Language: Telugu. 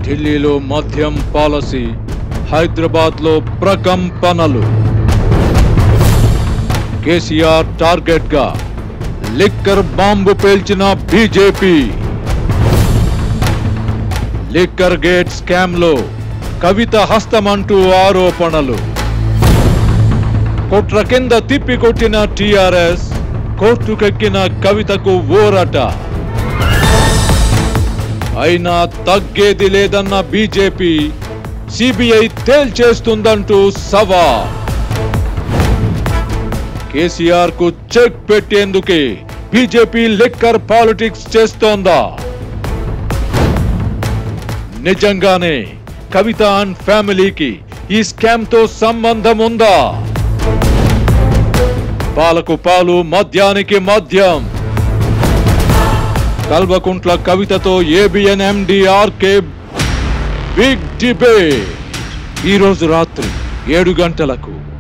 ఢిల్లీలో మద్యం పాలసీ హైదరాబాద్లో ప్రకంపనలు కేసీఆర్ టార్గెట్ గా లిక్కర్ బాంబు పేల్చిన బీజేపీ లిక్కర్ గేట్ స్కామ్ లో కవిత హస్తమంటూ ఆరోపణలు కుట్ర కింద తిప్పికొట్టిన టిఆర్ఎస్ కోర్టుకెక్కిన కవితకు ఊరట అయినా తగ్గేది లేదన్న బీజేపీ సిబిఐ తేల్చేస్తుందంటూ సవాల్ కేసీఆర్ కు చెక్ పెట్టేందుకే బీజేపీ లిక్కర్ పాలిటిక్స్ చేస్తోందా నిజంగానే కవిత అండ్ ఫ్యామిలీకి ఈ స్కామ్ తో సంబంధం ఉందా పాలకు పాలు మద్యానికి మద్యం కల్వకుంట్ల కవితతో ఏబిఎన్ ఎండిఆర్కే బిగ్ డిబేట్ ఈ రోజు రాత్రి ఏడు గంటలకు